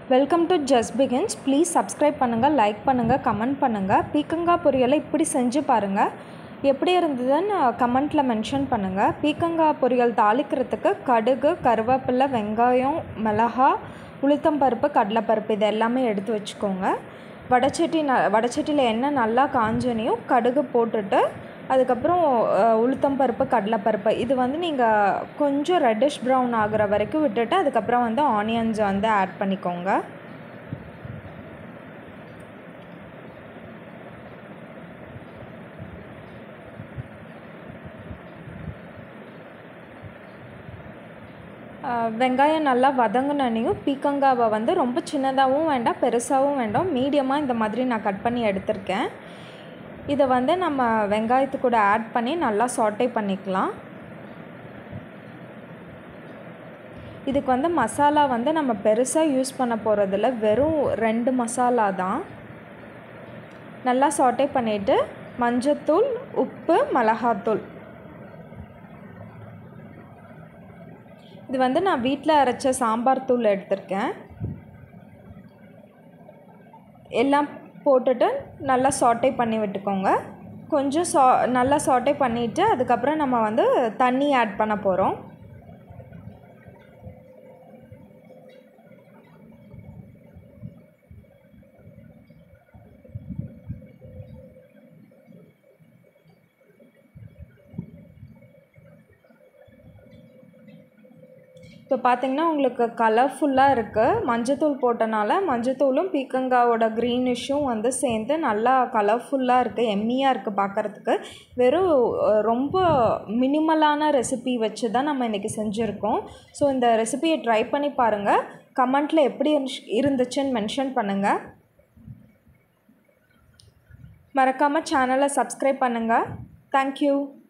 welcome to just begins please subscribe பண்ணுங்கள் like பண்ணுங்கள் comment பண்ணுங்கள் பீக்கங்காய் பொரியலை இப்படி செஞ்சு பாருங்கள் எப்படி இருந்ததுன்னு கமெண்ட்டில் மென்ஷன் பண்ணுங்கள் பீக்கங்காய் பொரியல் தாளிக்கிறதுக்கு கடுகு கருவேப்பிலை வெங்காயம் மிளகா உளுத்தம்பருப்பு கடலைப்பருப்பு இது எல்லாமே எடுத்து வச்சுக்கோங்க வடச்சட்டி ந வடச்சட்டியில் எண்ணெய் நல்லா காஞ்சனையும் கடுகு போட்டுட்டு அதுக்கப்புறம் அஹ், உளுத்தம்பருப்பு கடலைப்பருப்பு இது வந்து நீங்கள் கொஞ்சம் ரெட்டிஷ் ப்ரௌன் ஆகுற வரைக்கும் விட்டுட்டு அதுக்கப்புறம் வந்து ஆனியன்ஸ் வந்து ஆட் பண்ணிக்கோங்க அஹ், வெங்காயம் நல்லா வதங்கினனையும் பீக்கங்காவை வந்து ரொம்ப சின்னதாகவும் வேண்டாம் பெருசாகவும் வேண்டாம் மீடியமாக இந்த மாதிரி நான் கட் பண்ணி எடுத்திருக்கேன் இதை வந்து நம்ம வெங்காயத்து கூட ஆட் பண்ணி நல்லா சாட்டே பண்ணிக்கலாம் இதுக்கு வந்து மசாலா வந்து நம்ம பெருசாக யூஸ் பண்ண போகிறதில்ல வெறும் ரெண்டு மசாலா தான் நல்லா சாட்டே பண்ணிவிட்டு மஞ்சத்தூள் உப்பு மிளகாத்தூள் இது வந்து நான் வீட்டில் அரைச்ச சாம்பார் தூள் எடுத்திருக்கேன் எல்லாம் போட்டுட்டு நல்லா சாட்டே பண்ணி விட்டுக்கோங்க கொஞ்சம் சா நல்லா சாட்டே பண்ணிவிட்டு அதுக்கப்புறம் நம்ம வந்து தண்ணி ஆட் பண்ண போகிறோம் இப்போ பார்த்தீங்கன்னா உங்களுக்கு கலர்ஃபுல்லாக இருக்குது மஞ்சத்தூள் போட்டனால மஞ்சத்தூளும் பீக்கங்காவோட க்ரீனிஷும் வந்து சேர்ந்து நல்லா கலர்ஃபுல்லாக இருக்குது எம்மியாக இருக்குது பார்க்குறதுக்கு வெறும் அஹ், ரொம்ப மினிமலான ரெசிபி வச்சு தான் நம்ம இன்றைக்கி செஞ்சுருக்கோம் ஸோ இந்த ரெசிபியை ட்ரை பண்ணி பாருங்கள் கமெண்ட்டில் எப்படி இருந்துச்சு- இருந்துச்சுன்னு மென்ஷன் பண்ணுங்கள் மறக்காமல் சேனலை சப்ஸ்கிரைப் பண்ணுங்கள் தேங்க்யூ